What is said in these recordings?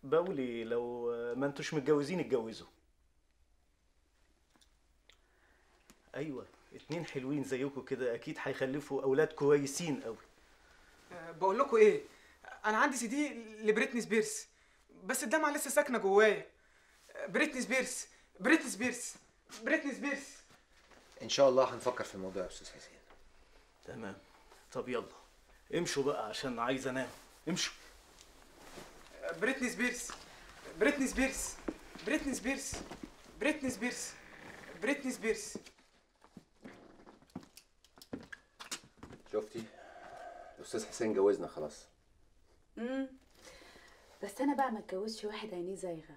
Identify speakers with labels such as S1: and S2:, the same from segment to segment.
S1: بقولي لو ما انتوش متجوزين اتجوزوا ايوه اتنين حلوين زيكم كده اكيد هيخلفوا اولاد كويسين قوي
S2: أه بقول لكم ايه انا عندي سي دي لبريتني سبيرس بس الدمعه لسه ساكنه جوايا أه، بريتني سبيرس بريتني سبيرس بريتني سبيرس
S3: ان شاء الله هنفكر في الموضوع يا استاذ حسين
S1: تمام طب يلا امشوا بقى عشان عايز انام امشوا
S2: أه، بريتني سبيرس بريتني سبيرس بريتني سبيرس بريتني سبيرس بريتني سبيرس
S3: شفتي الاستاذ حسين جوزنا خلاص
S4: امم بس انا بقى ما اتجوزش واحد عينيه زايغه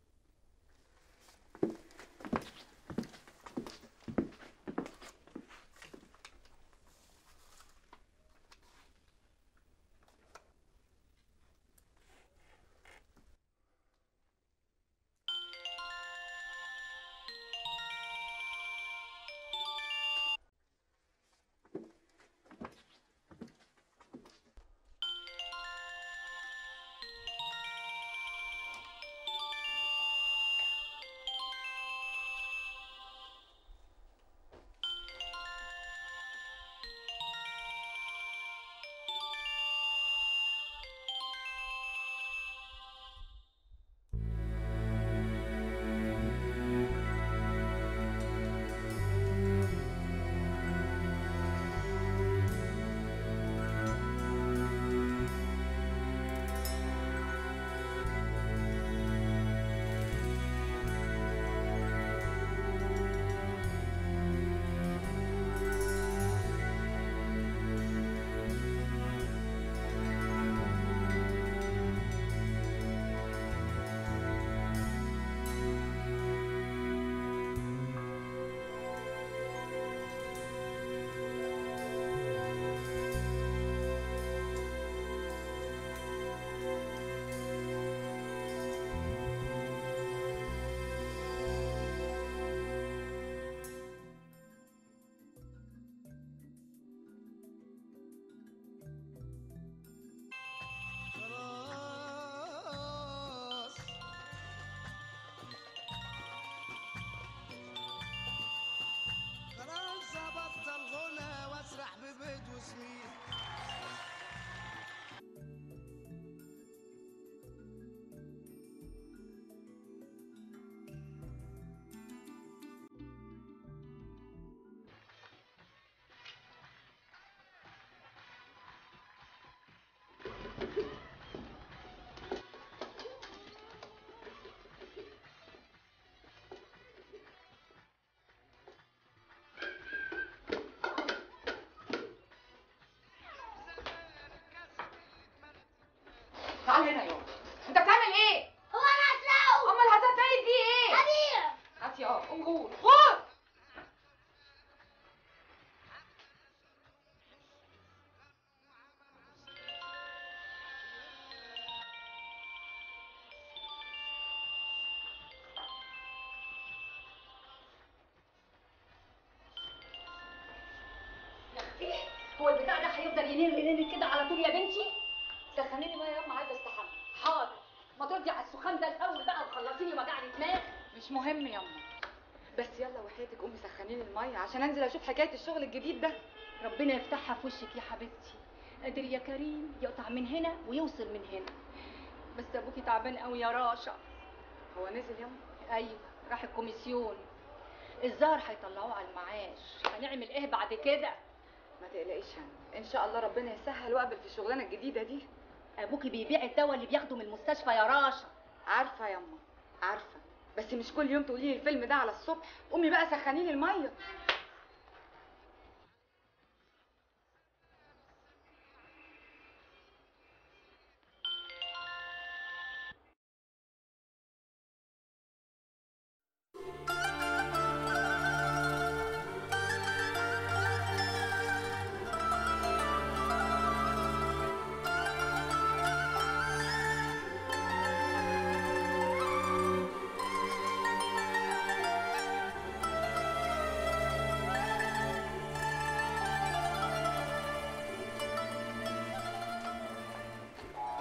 S5: خلاص ابطل غنى واسرح ببيت وسمين
S6: تعال هنا يوم انت بتعمل ايه؟ هو انا هتلاقوا امال هتتلاقي دي ايه؟ هبيع هات يا قوم غور غور
S7: هو البتاع ده هيفضل ينير ينير كده على طول يا بنتي سخنيني بقى يا اما عايزه استحمى حاضر ما تردي على السخان ده الاول بقى وخلصيني وجعني دماغ
S6: مش مهم ياما بس يلا وحياتك قومي سخنين الميه عشان انزل اشوف حكايه الشغل الجديد ده
S7: ربنا يفتحها في وشك يا حبيبتي قادر يا كريم يقطع من هنا ويوصل من هنا بس ابوكي تعبان قوي يا راشا
S6: هو نزل ياما
S7: ايوه راح الكوميسيون الظاهر هيطلعوه على المعاش هنعمل ايه بعد كده
S6: ما تقلقيش يعني ان شاء الله ربنا يسهل واقبل في الشغلانه الجديده دي
S7: ابوكي بيبيع الدواء اللي بياخده من المستشفى يا راشا
S6: عارفه ياما عارفه بس مش كل يوم تقولي لي الفيلم ده على الصبح قومي بقى سخنين الميه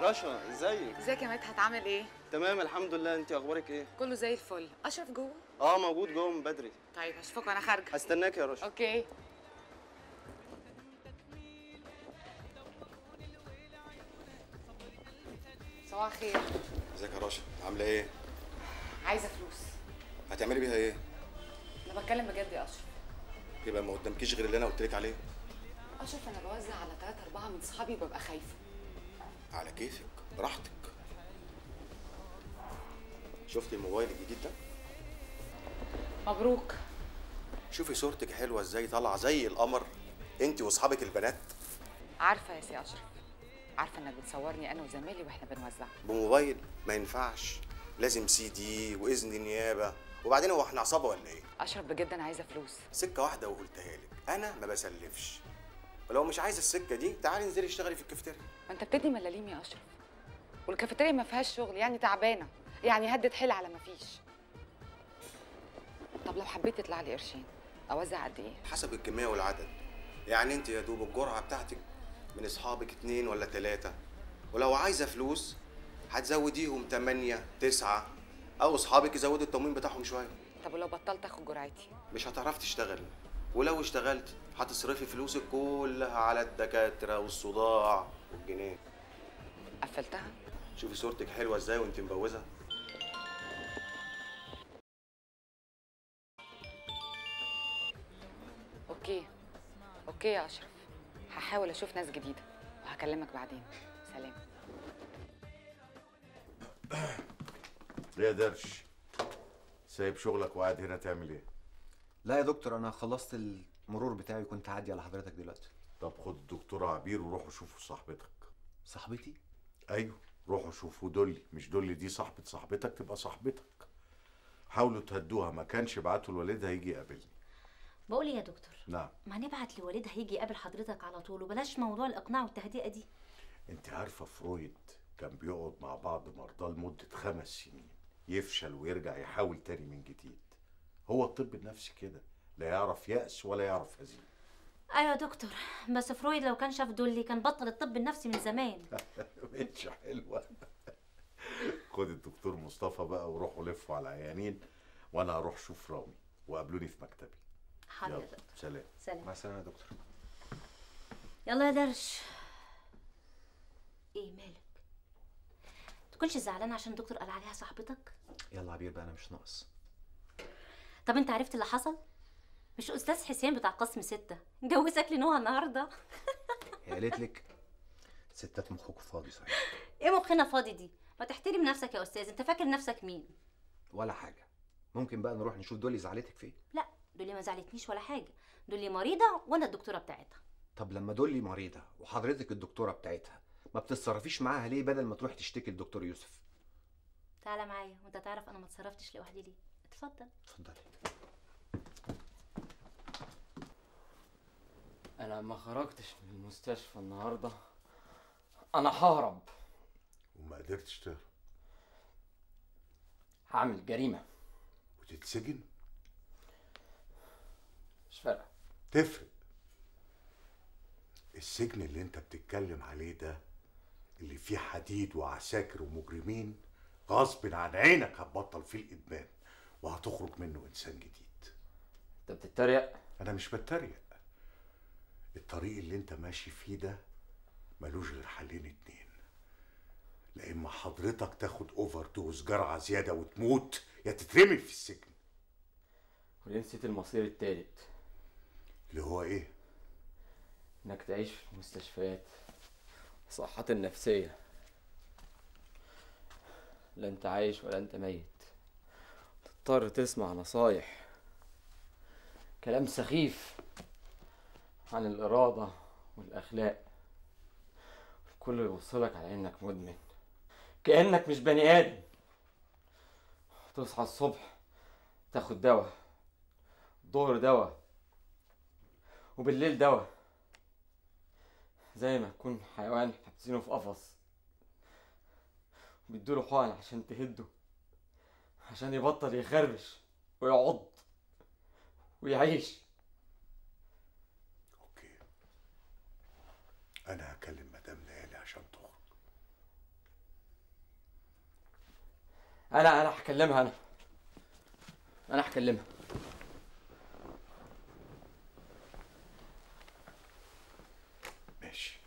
S8: رشا ازيك
S9: ازيك يا مدحت عامل ايه؟
S8: تمام الحمد لله انت اخبارك ايه
S9: كله زي الفل اشرف جوه؟
S8: اه موجود جوه من بدري
S9: طيب هشوفك وانا خارجه
S8: هستناك يا رشا
S9: اوكي صباح الخير
S10: ازيك يا رشا عامله ايه
S9: عايزه فلوس
S10: هتعملي بيها ايه
S9: انا بتكلم بجد يا اشرف
S10: يبقى ما قدامكيش غير اللي انا قلت لك عليه
S9: اشرف انا بوزع على ثلاثة أربعة من صحابي وببقى خايفة
S10: على كيفك براحتك شفتي الموبايل الجديد ده
S9: مبروك
S10: شوفي صورتك حلوه ازاي طالعه زي القمر انت واصحابك البنات
S9: عارفة يا سي أشرف عارفة إنك بتصورني أنا وزمايلي وإحنا بنوزع
S10: بموبايل ما ينفعش لازم سي دي واذن نيابه وبعدين هو احنا عصابه ولا ايه
S9: أشرف بجد أنا عايزة فلوس
S10: سكه واحده وقلتها لك انا ما بسلفش ولو مش عايزه السكه دي تعالي انزلي اشتغلي في الكافيتيريا
S9: ما أنت بتدي ملاليم يا أشرف والكافيتيريا ما فيهاش شغل يعني تعبانة يعني هدت حيل على ما فيش طب لو حبيت تطلع لي قرشين أوزع قد إيه؟
S10: حسب الكميه والعدد يعني انت يا دوب الجرعه بتاعتك من اصحابك اتنين ولا تلاته ولو عايزه فلوس هتزوديهم تمانية تسعة او اصحابك يزودوا التموين بتاعهم شويه
S9: طب ولو بطلت آخد جرعتي
S10: مش هتعرفي تشتغلي ولو اشتغلت هتصرفي فلوسك كلها على الدكاتره والصداع والجنيه
S9: قفلتها؟
S10: شوفي صورتك حلوه ازاي وانت مبوزه
S9: أوكي أوكي يا أشرف هحاول أشوف ناس جديدة وهكلمك بعدين سلام
S11: ليه يا درش سايب شغلك وقاعد هنا تعمل ايه
S3: لا يا دكتور انا خلصت المرور بتاعي وكنت هعدي على حضرتك دلوقتي
S11: طب خد الدكتوره عبير وروحوا شوفوا صاحبتك
S3: صاحبتي
S11: ايوه روحوا شوفوا دولي مش دولي دي صاحبة صاحبتك تبقى صاحبتك حاولوا تهدوها ما كانش ابعتوا لوالدها يجي يقابلني
S12: بقول إيه يا دكتور
S11: نعم
S12: ما نبعت لوالدها يجي يقابل حضرتك على طول وبلاش موضوع الاقناع والتهدئه دي
S11: انت عارفه فرويد كان بيقعد مع بعض مرضاه لمده خمس سنين يفشل ويرجع يحاول تاني من جديد هو الطب النفسي كده لا يعرف يأس ولا يعرف هزيمه
S12: ايوه يا دكتور بس فرويد لو كان شاف دولي كان بطل الطب النفسي من زمان
S11: مش حلوه خد الدكتور مصطفى بقى وروحوا لفوا على العيانين وانا هروح اشوف رامي وقابلوني في مكتبي
S12: حاضر يا
S11: يلا
S12: دكتور
S11: سلام
S12: سلام
S3: مع السلامه يا دكتور
S12: يلا يا درش ايه مالك تكونش زعلان عشان الدكتور قال عليها صاحبتك
S3: يلا عبير بقى انا مش ناقص
S12: طب انت عرفت اللي حصل مش استاذ حسين بتاع قسم ستة جوزك لنوع النهارده
S3: هي قالت لك ستات مخك فاضي صحيح
S12: ايه مخنا فاضي دي ما تحترم نفسك يا استاذ انت فاكر نفسك مين
S3: ولا حاجه ممكن بقى نروح نشوف دولي زعلتك في ايه
S12: لا دولي ما زعلتنيش ولا حاجه دولي مريضه وانا الدكتوره بتاعتها
S3: طب لما دولي مريضه وحضرتك الدكتوره بتاعتها ما بتتصرفيش معاها ليه بدل ما تروح تشتكي للدكتور يوسف
S12: تعالى معايا وانت تعرف انا ما اتصرفتش لوحدي ليه اتفضل
S3: اتفضلي
S13: انا ما خرجتش من المستشفى النهارده انا ههرب
S11: وما قدرتش تهرب
S13: هعمل جريمه
S11: وتتسجن
S13: مش فارقه
S11: تفرق السجن اللي انت بتتكلم عليه ده اللي فيه حديد وعساكر ومجرمين غصب عن عينك هتبطل فيه الادمان وهتخرج منه انسان جديد
S13: انت بتتريق
S11: انا مش بتريق الطريق اللي انت ماشي فيه ده ملوش غير حلين اتنين لا اما حضرتك تاخد اوفر دوز جرعه زياده وتموت يا تترمي في السجن
S13: وليه نسيت المصير التالت
S11: اللي هو ايه
S13: انك تعيش في المستشفيات صحة النفسية لا انت عايش ولا انت ميت تضطر تسمع نصايح كلام سخيف عن الإرادة والأخلاق الكل يوصلك على إنك مدمن كأنك مش بني آدم تصحى الصبح تاخد دواء الظهر دواء وبالليل دواء زي ما تكون حيوان حابسينه في قفص بيدوله حقن عشان تهده عشان يبطل يخربش ويعض ويعيش
S11: انا هكلم مدام ليالي عشان تخرج
S13: انا انا هكلمها انا انا هكلمها
S11: ماشي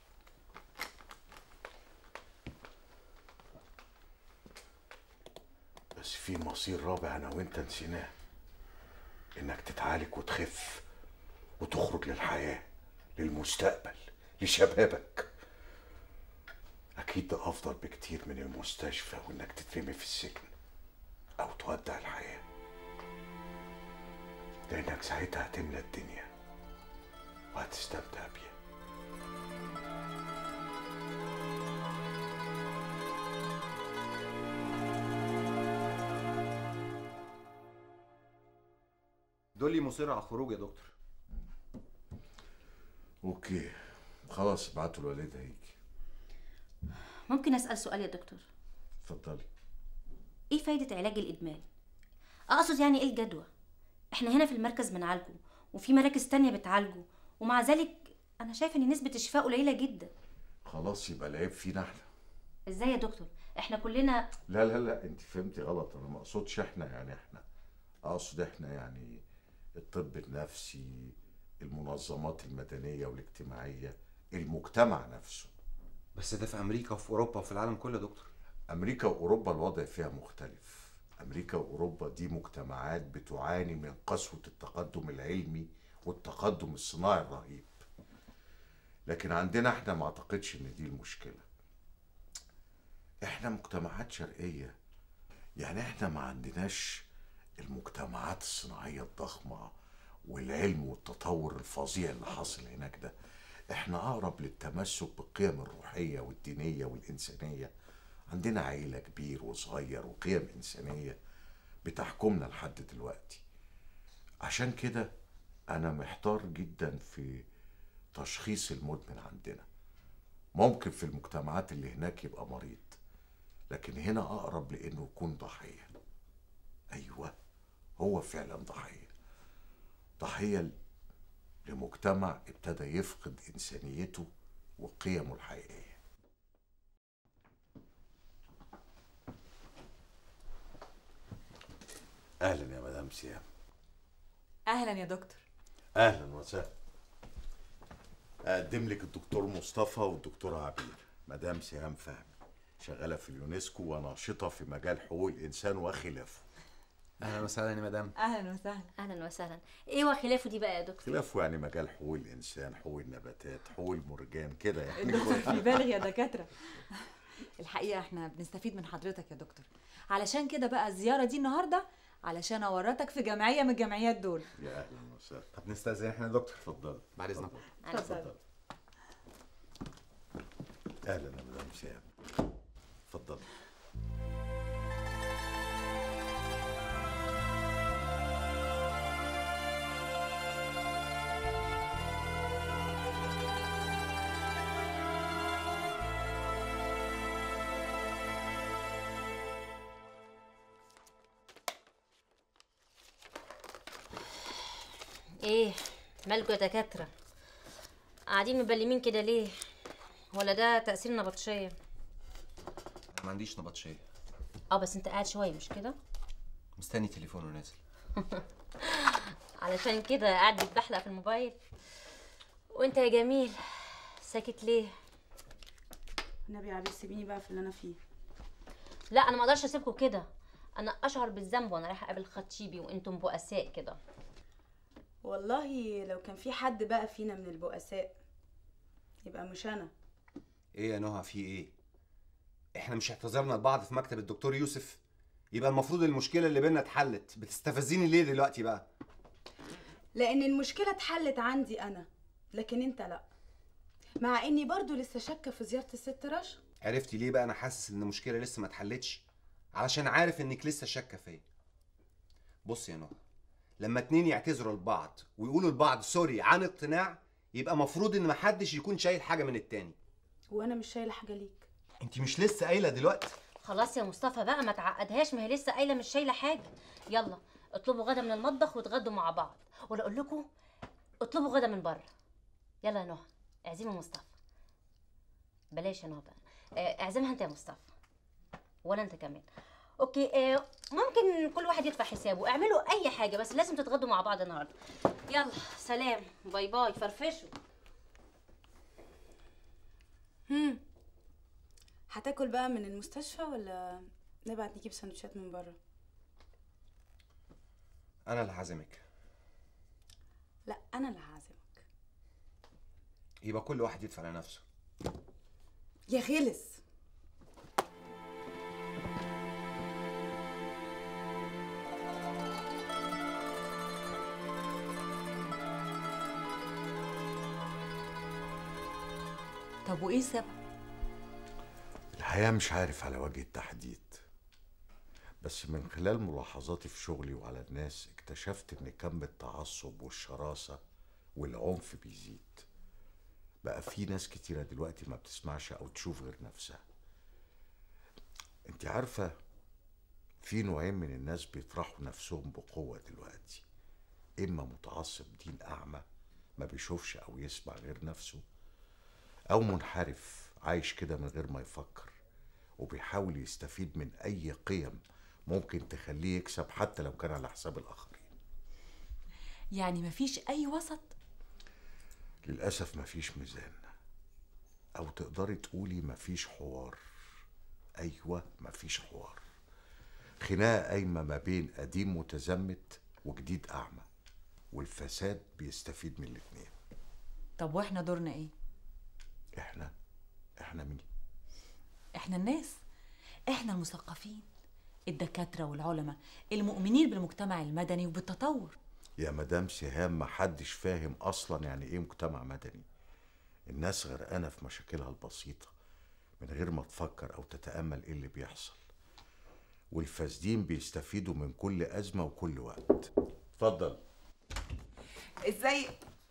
S11: بس في مصير رابع انا وانت نسيناه انك تتعالج وتخف وتخرج للحياة للمستقبل لشبابك اكيد ده افضل بكتير من المستشفى وانك تترمي في السجن او تودع الحياة لانك ساعتها هتملى الدنيا وهتستمتع بيها
S3: دولي مصر على الخروج يا دكتور
S11: اوكي خلاص ابعتوا الوالد هيجي
S12: ممكن اسال سؤال يا دكتور
S11: اتفضلي
S12: ايه فايده علاج الادمان اقصد يعني ايه الجدوى احنا هنا في المركز بنعالجه وفي مراكز تانية بتعالجه ومع ذلك انا شايفه ان نسبه الشفاء قليله جدا
S11: خلاص يبقى العيب فينا احنا
S12: ازاي يا دكتور احنا كلنا
S11: لا لا لا انت فهمتي غلط انا ما اقصدش احنا يعني احنا اقصد احنا يعني الطب النفسي المنظمات المدنية والاجتماعية المجتمع نفسه
S3: بس ده في امريكا وفي اوروبا وفي العالم كله يا دكتور
S11: امريكا واوروبا الوضع فيها مختلف امريكا واوروبا دي مجتمعات بتعاني من قسوة التقدم العلمي والتقدم الصناعي الرهيب لكن عندنا احنا ما اعتقدش ان دي المشكلة احنا مجتمعات شرقية يعني احنا ما عندناش المجتمعات الصناعية الضخمة والعلم والتطور الفظيع اللي حاصل هناك ده احنا اقرب للتمسك بالقيم الروحية والدينية والإنسانية عندنا عيلة كبير وصغير وقيم إنسانية بتحكمنا لحد دلوقتي عشان كده أنا محتار جدا في تشخيص المدمن عندنا ممكن في المجتمعات اللي هناك يبقى مريض لكن هنا أقرب لأنه يكون ضحية أيوة هو فعلا ضحية ضحية ل- لمجتمع ابتدى يفقد إنسانيته وقيمه الحقيقية أهلا يا مدام سيام
S14: اهلا يا دكتور
S11: أهلا وسهلا أقدم لك الدكتور مصطفى والدكتورة عبير مدام سيام فهمي شغالة في اليونسكو وناشطة في مجال حقوق الإنسان وخلافه
S3: اهلا وسهلا يا مدام
S14: اهلا وسهلا
S12: اهلا وسهلا ايه وخلافه دي بقى يا دكتور
S11: خلافه يعني مجال حقوق الإنسان حقوق النباتات حقوق المرجان كده يعني
S14: الدكتور بيبالغ يا دكاتره الحقيقه احنا بنستفيد من حضرتك يا دكتور علشان كده بقى الزياره دي النهارده علشان اورطك في جمعيه من الجمعيات دول
S11: يا أهلا وسهلا
S3: طب نستأذن احنا يا دكتور
S11: اتفضل
S3: بعد اذنك
S14: اتفضل
S11: أهلا يا مدام سيام اتفضل
S12: ايه مالكوا يا دكاتره قاعدين مبلمين كده ليه ولا ده تاثير نبطشيه
S3: انا ما عنديش نبطشيه
S12: اه بس انت قاعد شويه مش كده
S3: مستني تليفون ونازل
S12: علشان كده قاعد بتبحلق في الموبايل وانت يا جميل ساكت ليه
S4: النبي يا عبير سيبيني بقى في اللي انا فيه
S12: لا انا ما اقدرش اسيبكم كده انا اشعر بالذنب وانا رايحه اقابل خطيبي وانتم بؤساء كده
S4: والله لو كان في حد بقى فينا من البؤساء يبقى مش انا
S3: ايه يا نهى في ايه احنا مش اعتذرنا لبعض في مكتب الدكتور يوسف يبقى المفروض المشكله اللي بينا اتحلت بتستفزيني ليه دلوقتي بقى
S4: لان المشكله اتحلت عندي انا لكن انت لا مع اني برضو لسه شاكه في زياره الست رشا
S3: عرفتي ليه بقى انا حاسس ان المشكله لسه ما اتحلتش علشان عارف انك لسه شاكه فيا بص يا نهى لما اتنين يعتذروا لبعض ويقولوا لبعض سوري عن اقتناع يبقى مفروض ان محدش يكون شايل حاجه من التاني
S4: وانا مش شايله حاجه ليك
S3: انت مش لسه قايله دلوقتي
S12: خلاص يا مصطفى بقى ما تعقدهاش ما هي لسه قايله مش شايله حاجه يلا اطلبوا غدا من المطبخ واتغدوا مع بعض ولا اقول لكم اطلبوا غدا من بره يلا يا نهى اعزمي مصطفى بلاش يا نهى بقى آه، اعزمها انت يا مصطفى ولا انت كمان اوكي آه ممكن كل واحد يدفع حسابه اعملوا اي حاجه بس لازم تتغدوا مع بعض النهارده يلا سلام باي باي فرفشوا
S4: هم هتاكل بقى من المستشفى ولا نبعت نجيب سندوتشات من بره
S3: انا اللي هعزمك
S4: لا انا اللي هعزمك
S3: يبقى كل واحد يدفع لنفسه
S4: يا غلس
S14: طب وايه السبب
S11: الحقيقة مش عارف على وجه التحديد بس من خلال ملاحظاتي في شغلي وعلى الناس اكتشفت ان كم التعصب والشراسة والعنف بيزيد بقى في ناس كتيرة دلوقتي ما بتسمعش او تشوف غير نفسها انت عارفة في نوعين من الناس بيطرحوا نفسهم بقوة دلوقتي اما متعصب دين اعمى ما بيشوفش او يسمع غير نفسه او منحرف عايش كده من غير ما يفكر وبيحاول يستفيد من اي قيم ممكن تخليه يكسب حتى لو كان على حساب الاخرين
S14: يعني مفيش اي وسط
S11: للاسف مفيش ميزان او تقدري تقولي مفيش حوار ايوه مفيش حوار خناقه قايمه ما بين قديم متزمت وجديد اعمى والفساد بيستفيد من الاتنين
S14: طب واحنا دورنا ايه
S11: احنا احنا مين
S14: احنا الناس احنا المثقفين الدكاترة والعلماء المؤمنين بالمجتمع المدني وبالتطور
S11: يا مدام سهام محدش فاهم اصلا يعني ايه مجتمع مدني الناس غرقانه في مشاكلها البسيطه من غير ما تفكر او تتامل ايه اللي بيحصل والفاسدين بيستفيدوا من كل ازمه وكل وقت اتفضل
S15: ازاي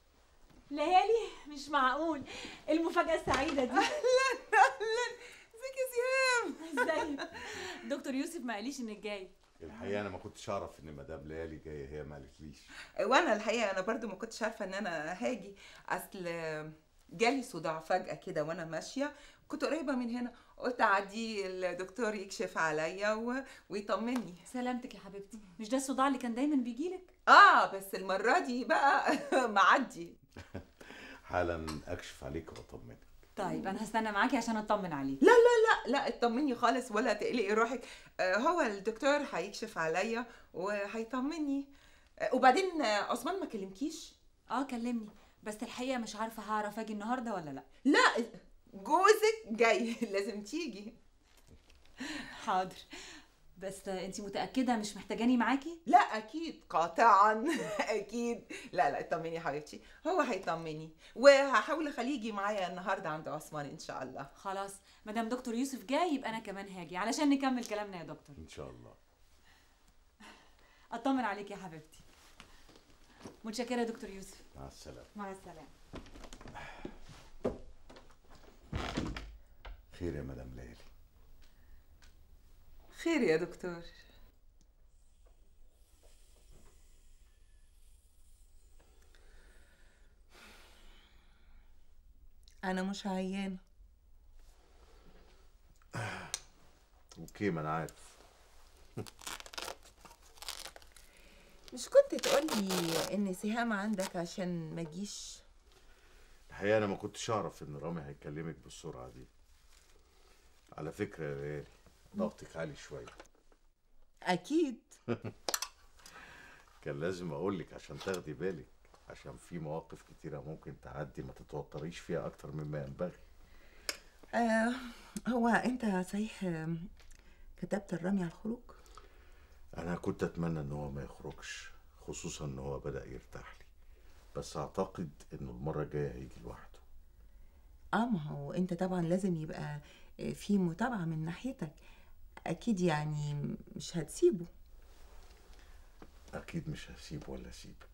S14: ليالي مش معقول المفاجأة السعيدة دي
S15: اهلا اهلا ازيك يا سهام
S14: ازيك دكتور يوسف ما قاليش انك جاي
S11: الحقيقه انا ما كنتش اعرف ان مدام ليالي جايه هي ما قالتليش
S15: وانا الحقيقه انا برضو ما كنتش عارفه ان انا هاجي اصل جالي صداع فجاه كده وانا ماشيه كنت قريبه من هنا قلت اعدي الدكتور يكشف عليا و... ويطمني
S14: سلامتك يا حبيبتي مش ده الصداع اللي كان دايما بيجيلك
S15: اه بس المره دي بقى معدي
S11: حالا اكشف عليك واطمنك
S14: طيب انا هستنى معاكي عشان اطمن عليك
S15: لا لا لا لا اطمني خالص ولا تقلقي روحك آه هو الدكتور هيكشف عليا وهيطمني آه وبعدين آه عثمان ما كلمكيش
S14: اه كلمني بس الحقيقة مش عارفة هعرف اجي النهاردة ولا لا
S15: لا جوزك جاي لازم تيجي
S14: حاضر بس انت متأكدة مش محتاجاني معاكي؟
S15: لا اكيد قاطعا اكيد لا لا اطمني يا حبيبتي هو هيطمني وهحاول اخليه يجي معايا النهارده عند عثمان ان شاء الله
S14: خلاص مادام دكتور يوسف جاي يبقى انا كمان هاجي علشان نكمل كلامنا يا دكتور
S11: ان شاء الله
S14: اطمن عليك يا حبيبتي متشكرة يا دكتور يوسف
S11: مع السلامه
S14: مع السلامة
S11: خير يا مدام ليالي
S15: خير يا دكتور انا مش عيانه
S11: اوكي ما انا عارف
S15: مش كنت تقولي ان سهام عندك عشان ما اجيش
S11: الحقيقه انا ما كنتش اعرف ان رامي هيكلمك بالسرعه دي على فكره يا ليالي ضغطك عالي شويه
S15: اكيد
S11: كان لازم اقول لك عشان تاخدي بالك عشان في مواقف كتيره ممكن تعدي ما تتوتريش فيها اكتر مما ينبغي
S15: آه هو انت صحيح آم، كتبت الرمي على الخروج
S11: انا كنت اتمنى ان هو ما يخرجش خصوصا ان هو بدا يرتاح لي بس اعتقد انه المره الجايه هيجي لوحده
S15: اه ما هو انت طبعا لازم يبقى آه، في متابعه من ناحيتك اكيد يعني مش هتسيبه
S11: اكيد مش هسيب ولا اسيبك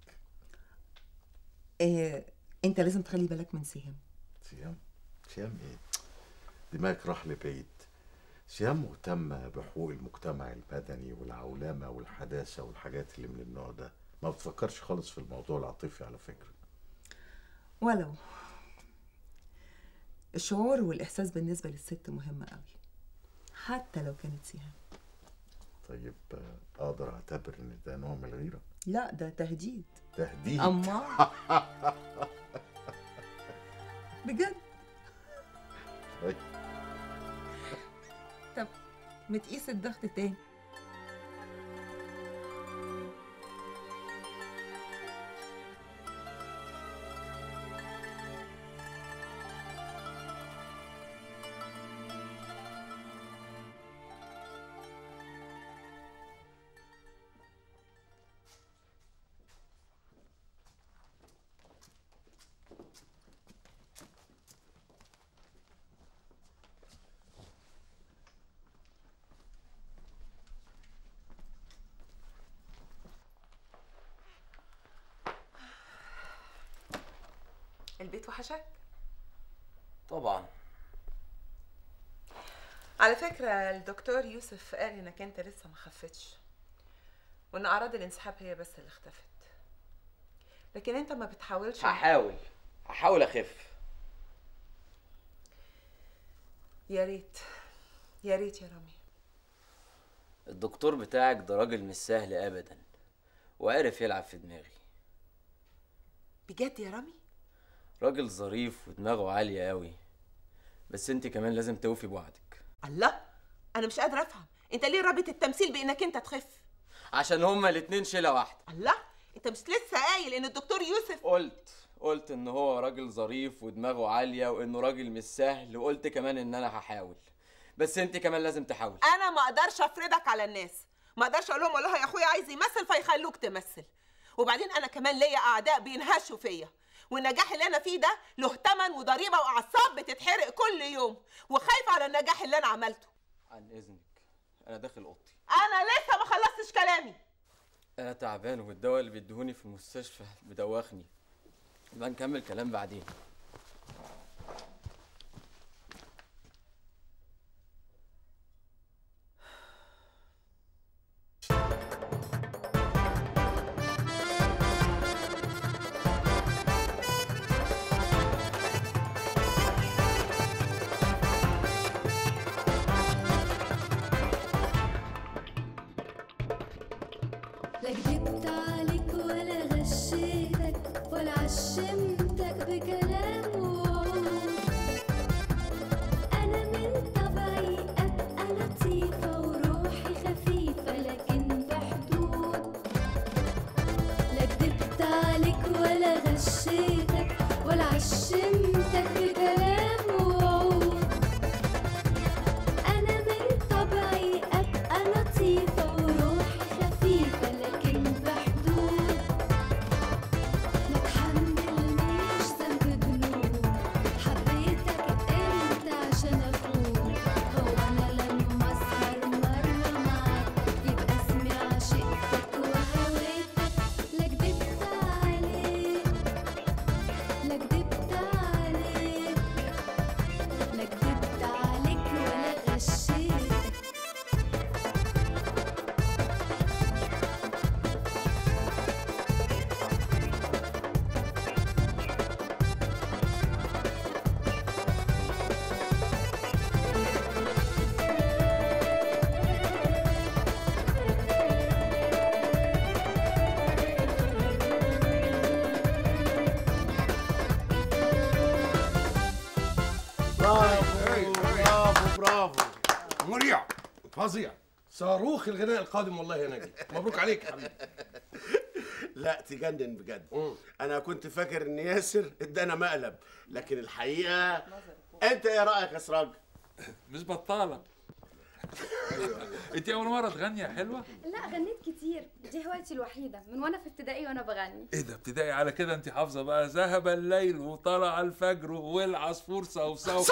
S15: آه انت لازم تخلي بالك من سهام
S11: سيام سيام ايه دماغك راح لبعيد سيام مهتمة بحقوق المجتمع المدني والعولمة والحداثة والحاجات اللي من النوع ده ما بتفكرش خالص في الموضوع العاطفي على فكرة
S15: ولو الشعور والاحساس بالنسبه للست مهم قوي حتى لو كانت سهام
S11: طيب آه، اقدر اعتبر ان ده نوع من الغيره
S15: لا ده تهديد
S11: تهديد
S15: أما بجد
S11: طيب.
S15: طب متقيس الضغط تاني البيت وحشك
S13: طبعا
S15: على فكرة الدكتور يوسف قال انك انت لسه ما خفتش وان اعراض الانسحاب هي بس اللي اختفت لكن انت ما بتحاولش
S13: هحاول هحاول اخف
S15: يا ريت يا ريت يا رامي
S13: الدكتور بتاعك ده راجل مش سهل ابدا وعرف يلعب في دماغي
S15: بجد يا رامي
S13: راجل ظريف ودماغه عالية قوي بس انت كمان لازم توفي بوعدك
S15: الله انا مش قادره افهم انت ليه رابط التمثيل بانك انت تخف
S13: عشان هما الاتنين شيلة واحدة
S15: الله انت مش لسه قايل ان الدكتور يوسف
S13: قلت قلت ان هو راجل ظريف ودماغه عالية وانه راجل مش سهل وقلت كمان ان انا هحاول بس انت كمان لازم تحاول
S15: انا ما اقدرش افرضك على الناس ما اقدرش اقول لهم والله يا اخويا عايز يمثل فيخلوك تمثل وبعدين انا كمان ليا اعداء بينهشوا فيا والنجاح اللي انا فيه ده له تمن وضريبه واعصاب بتتحرق كل يوم وخايف على النجاح اللي انا عملته
S13: عن اذنك انا داخل اوضتي
S15: انا لسه ما خلصتش كلامي
S13: انا تعبان والدواء اللي بيديهوني في المستشفى مدوخني يبقى نكمل كلام بعدين
S16: لا كدبت عليك ولا غشيتك ولا عشمتك بكلام وعود أنا من طبعي أبقى لطيفة وروحي خفيفة لكن بحدود لا كدبت عليك ولا غشيتك ولا عشمتك بكلام وعود أنا من طبعي أبقى لطيفة وروحي خفيفة لكن بحدود ما تحملنيش ذنب ذنوب حبيتك أنت عشان أفوق هو أنا لما أسهر مرة معاك يبقى اسمي عشقتك وهويتك لا كدبت عليك لا كدبت عليك لا كدبت عليك ولا غشيتك
S17: برافو برافو برافو مريع فظيع صاروخ الغناء القادم والله يا نجم مبروك عليك يا حبيبي
S18: لا تجنن بجد انا كنت فاكر ان ياسر ادانا مقلب لكن الحقيقه انت ايه رايك يا سراج
S19: مش بطالة انت اول مرة تغني يا حلوة؟
S20: لا غنيت كتير دي هوايتي الوحيدة من وانا في ابتدائي وانا بغني
S19: ايه ده ابتدائي على كده انت حافظة بقى ذهب الليل وطلع الفجر والعصفور صوصو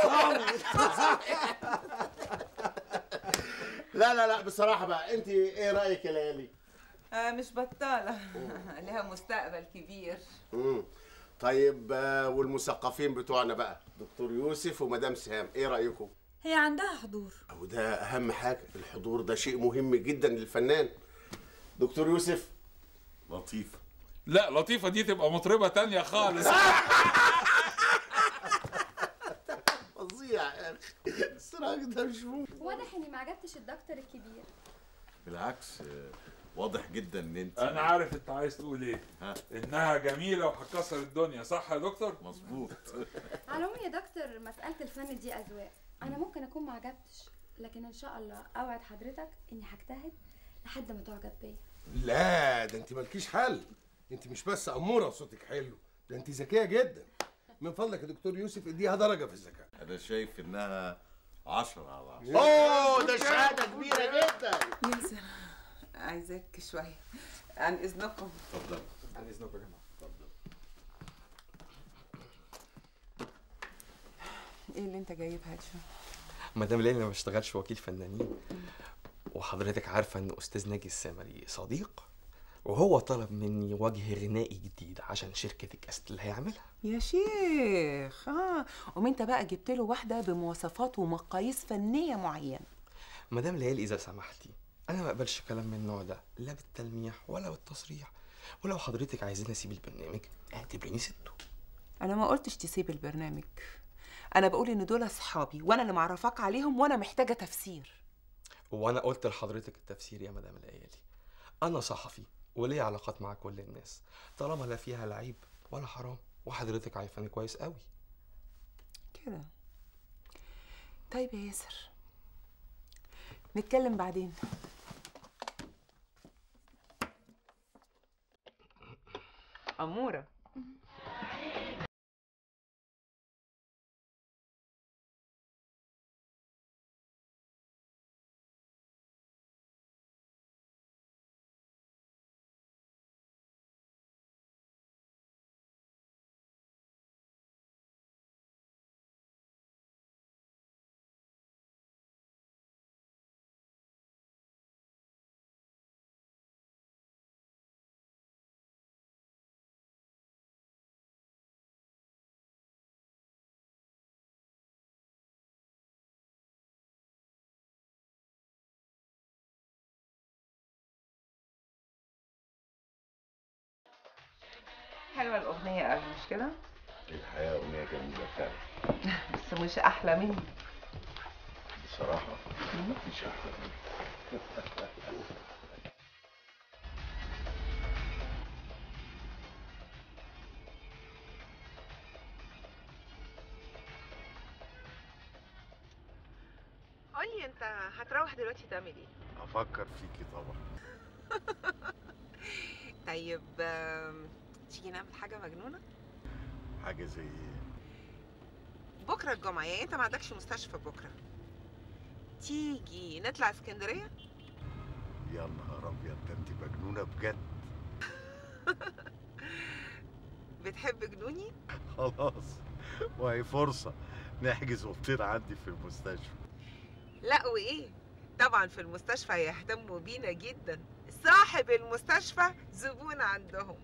S18: لا لا لا بصراحه بقى انت ايه رايك يا ليالي
S15: آه مش بطالة لها مستقبل كبير
S18: مم. طيب آه، والمثقفين بتوعنا بقى دكتور يوسف ومدام سهام ايه رايكم
S14: هي عندها حضور
S18: وده اهم حاجه الحضور ده شيء مهم جدا للفنان دكتور يوسف لطيفه
S19: لا لطيفة دي تبقى مطربة تانية خالص
S18: فظيع يا اخي السراج ده مش ممكن
S20: واضح اني ما عجبتش الدكتور الكبير
S11: بالعكس آه، واضح جدا ان انت
S19: انا عارف انت عايز تقول ايه
S11: ها
S19: انها جميله وهتكسر الدنيا صح يا دكتور
S11: مظبوط
S20: على العموم يا دكتور مسألة الفن دي أذواق أنا ممكن أكون ما عجبتش لكن إن شاء الله أوعد حضرتك إني هجتهد لحد ما تعجب بيا
S17: لا ده انت مالكيش حل انت مش بس اموره وصوتك حلو ده انت ذكيه جدا من فضلك يا دكتور يوسف اديها درجه في الذكاء
S11: انا شايف انها عشرة على عشرة
S18: اوه ده شهاده كبيره جدا
S15: يلزم عايزاك شويه عن اذنكم
S11: اتفضل
S13: عن اذنكم يا جماعه
S15: ايه اللي انت جايبها دي
S13: مدام ليلى ما بشتغلش وكيل فنانين وحضرتك عارفه ان استاذ ناجي السامري صديق وهو طلب مني وجه غنائي جديد عشان شركه الكاست اللي هيعملها
S15: يا شيخ اه قوم انت بقى جبت له واحده بمواصفات ومقاييس فنيه معينه
S13: مدام ليالي اذا سمحتي انا ما اقبلش كلام من النوع ده لا بالتلميح ولا بالتصريح ولو حضرتك عايزين اسيب البرنامج اعتبريني سبته
S15: انا ما قلتش تسيب البرنامج انا بقول ان دول اصحابي وانا اللي معرفاك عليهم وانا محتاجه تفسير
S13: وانا قلت لحضرتك التفسير يا مدام ليالي انا صحفي ولي علاقات مع كل الناس طالما لا فيها لعيب ولا حرام وحضرتك عارفاني كويس قوي
S15: كده طيب يا ياسر نتكلم بعدين أمورة حلوة الأغنية قوي مش كده؟
S11: الحقيقه اغنيه جميله فعلا
S15: بس مش أحلى مني
S11: بصراحه مفيش احلى منك
S15: قولي أنت هتروح دلوقتي تعمل إيه؟
S11: افكر فيكي طبعا
S15: طيب آم، تيجي نعمل حاجة مجنونة؟
S11: حاجه زي ايه
S15: بكرة الجمعة يعني أنت ما عندكش مستشفى بكرة تيجي نطلع اسكندرية؟
S11: يا نهار ابيض ده انت مجنونه بجد
S15: بتحب جنوني؟
S11: خلاص وهي فرصه نحجز اوضتين عندي في المستشفى
S15: لا وإيه؟ طبعا في المستشفى يهتموا بينا جدا صاحب المستشفى زبون عندهم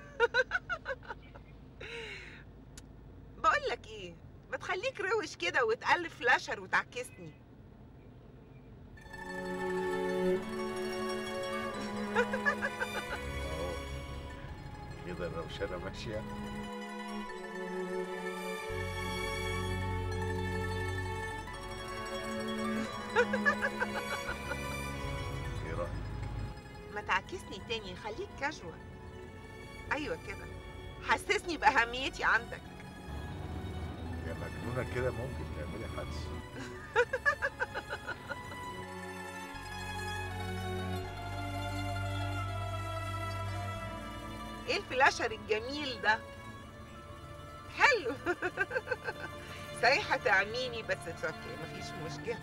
S15: بقول لك ايه ما تخليك روش كده وتألف فلاشر وتعكسني
S11: اهو كده الروشنه ماشيه ايه رايك
S15: ما تعكسني تاني خليك كاجوال ايوه كده حسسني باهميتي عندك
S11: يا مجنونه كده ممكن تعملي حادثه
S15: ايه الفلاشر الجميل ده حلو صحيح هتعميني بس اتس اوكي مفيش مشكله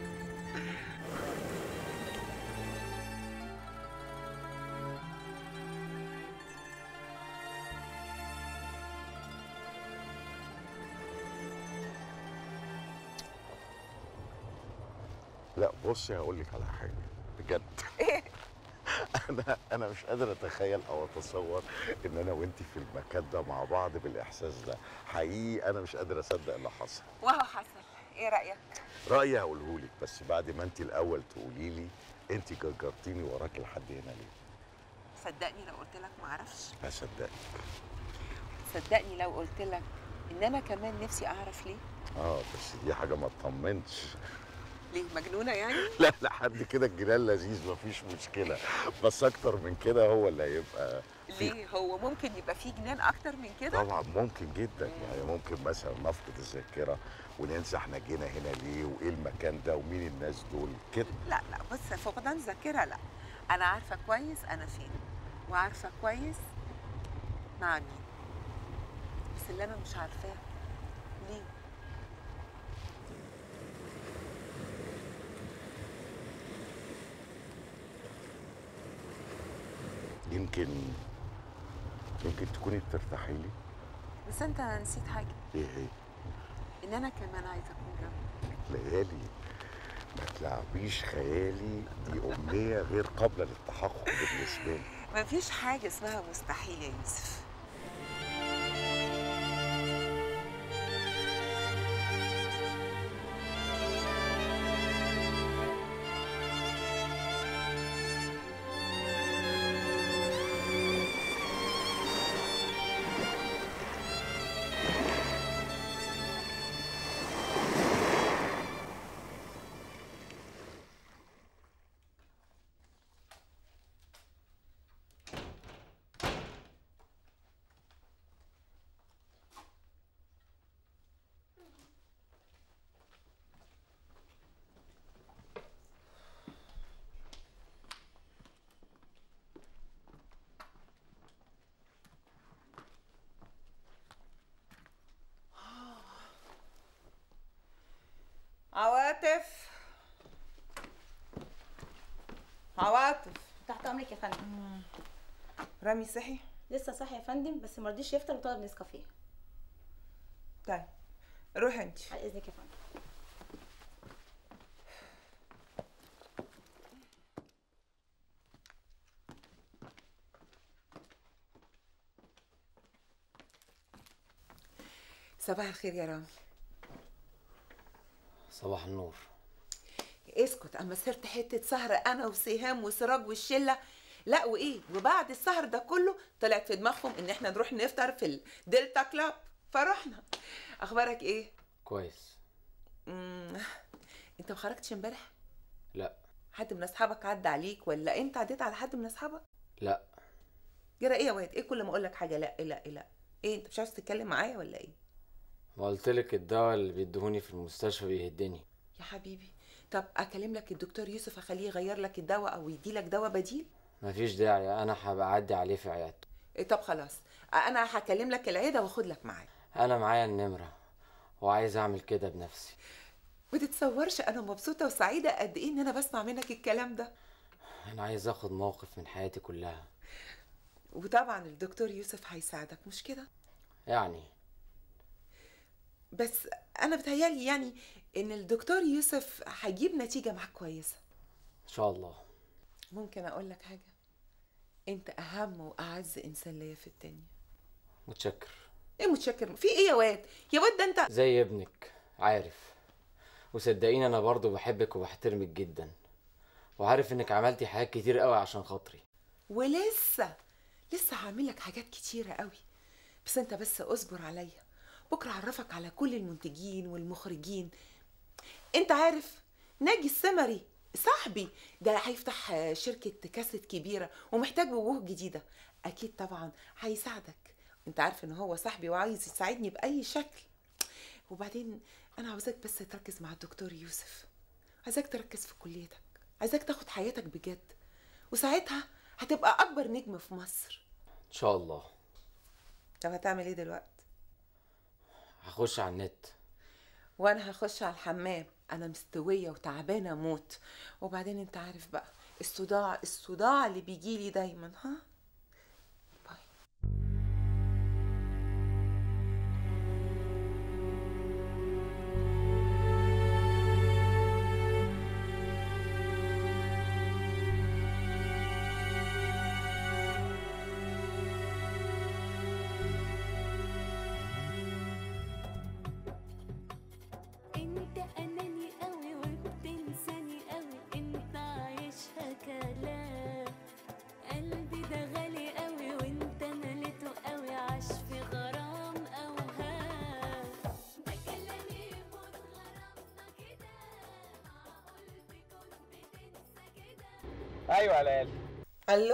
S11: لا بصي هقول لك على حاجه بجد انا انا مش قادر اتخيل او اتصور ان انا وانت في المكان ده مع بعض بالاحساس ده حقيقي انا مش قادر اصدق اللي حصل
S15: وهو حصل ايه رايك
S11: رايي هقوله لك بس بعد ما انت الاول تقولي لي انت جرجرتيني وراكي لحد هنا ليه
S15: صدقني لو قلت لك معرفش
S11: هصدقك
S15: صدقني لو قلت لك ان انا كمان نفسي اعرف ليه
S11: اه بس دي حاجه ما تطمنش
S15: ليه مجنونه يعني
S11: لا لحد كده الجيران لذيذ مفيش مشكله بس اكتر من كده هو اللي هيبقى
S15: ليه هو ممكن يبقى فيه جنان اكتر من كده
S11: طبعا ممكن جدا يعني ممكن مثلا نفقد الذاكره وننسى احنا جينا هنا ليه وايه المكان ده ومين الناس دول كده
S15: لا لا بص فقدان ذاكره لا انا عارفه كويس انا فين وعارفه كويس مع مين بس اللي انا مش عارفاه ليه
S11: يمكن يمكن تكوني بترتاحي لي
S15: بس انت نسيت حاجه
S11: ايه هي
S15: ان انا كمان عايزه اكون جنبك
S11: ليالي ما تلعبيش خيالي دي امنيه غير قابله للتحقق بالنسبه لي
S15: مفيش حاجه اسمها مستحيل يا يوسف عواطف عواطف
S4: تحت امرك يا فندم
S15: رامي صحي
S4: لسه صاحي يا فندم بس ما رضيش يفطر وطلب نسكافيه
S15: طيب روحي انت
S4: على اذنك يا فندم
S15: صباح الخير يا رامي
S21: صباح النور
S15: اسكت اما سرت حته سهره انا وسهام وسراج والشله لا وايه وبعد السهر ده كله طلعت في دماغهم ان احنا نروح نفطر في الدلتا كلاب فرحنا اخبارك ايه
S21: كويس
S15: مم. انت ما خرجتش امبارح
S21: لا
S15: حد من اصحابك عدى عليك ولا انت عديت على حد من اصحابك
S21: لا
S15: جرى ايه يا واد ايه كل ما اقول لك حاجه لا لا لا ايه انت مش عاوز تتكلم معايا ولا ايه
S21: ما قلتلك الدواء اللي بيدهوني في المستشفى بيهدني
S15: يا حبيبي طب اكلم لك الدكتور يوسف اخليه يغير لك الدواء او يدي لك دواء بديل
S21: مفيش داعي انا هبقى اعدي عليه في عيادته
S15: إيه طب خلاص انا هكلم لك العياده واخد لك معايا
S21: انا معايا النمره وعايز اعمل كده بنفسي
S15: ما تتصورش انا مبسوطه وسعيده قد ايه ان انا بسمع منك الكلام ده
S21: انا عايز اخد موقف من حياتي كلها
S15: وطبعا الدكتور يوسف هيساعدك مش كده
S21: يعني
S15: بس انا بتهيالي يعني ان الدكتور يوسف هيجيب نتيجه معاك كويسه
S21: ان شاء الله
S15: ممكن اقول لك حاجه انت اهم واعز انسان ليا في الدنيا
S21: متشكر
S15: ايه متشكر في ايه يا واد يا واد ده انت
S21: زي ابنك عارف وصدقيني انا برضو بحبك وبحترمك جدا وعارف انك عملتي حاجات كتير قوي عشان خاطري
S15: ولسه لسه هعمل لك حاجات كتيره قوي بس انت بس اصبر عليا بكره اعرفك على كل المنتجين والمخرجين انت عارف ناجي السمري صاحبي ده هيفتح آه، شركة كاسيت كبيرة ومحتاج وجوه جديدة أكيد طبعا هيساعدك أنت عارف إن هو صاحبي وعايز يساعدني بأي شكل وبعدين أنا عاوزاك بس تركز مع الدكتور يوسف عايزاك تركز في كليتك عايزاك تاخد حياتك بجد وساعتها هتبقى أكبر نجم في مصر
S21: ان شاء الله
S15: طب هتعمل إيه دلوقتي؟
S21: هخش على النت
S15: وانا هخش على الحمام انا مستويه وتعبانه موت وبعدين انت عارف بقى الصداع الصداع اللي بيجيلي دايما ها
S16: انت اناني قوي وبتنساني قوي انت عايشها كلام قلبي ده
S1: ايوه يا ليالي
S15: الو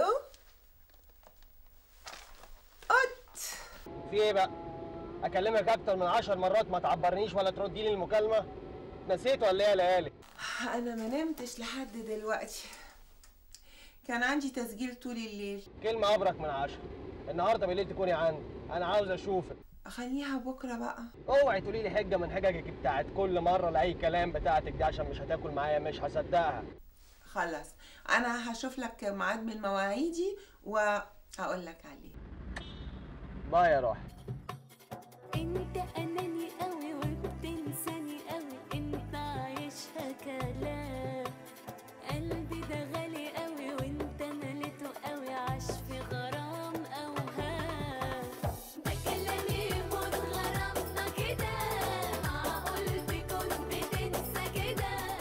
S1: في ايه بقى اكلمك اكتر من عشر مرات ما تعبرنيش ولا تردي لي المكالمه نسيت ولا ايه يا ليالي
S15: انا ما نمتش لحد دلوقتي كان عندي تسجيل طول الليل
S1: كلمه ابرك من عشرة النهارده بالليل تكوني عندي انا عاوز اشوفك
S15: اخليها بكره بقى
S1: اوعي تقولي لي حجه من حججك بتاعت كل مره لاي كلام بتاعتك دي عشان مش هتاكل معايا مش هصدقها
S15: خلاص انا هشوف لك ميعاد من مواعيدي واقول لك عليه
S1: باي يا روحي
S16: انت اناني قوي وبتنساني قوي انت عايشها كلام قلبي ده غالي قوي وانت مليته قوي عاش في غرام اوهام ده كلامي يموت غرامنا كده معقول تكون بتنسى كده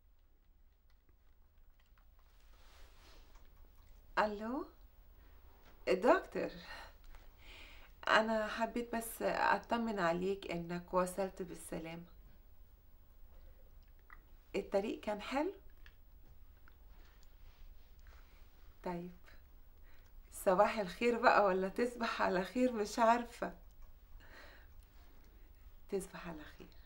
S15: الو دكتور انا حبيت بس اطمن عليك انك وصلت بالسلامه الطريق كان حلو طيب صباح الخير بقى ولا تصبح على خير مش عارفه تصبح على خير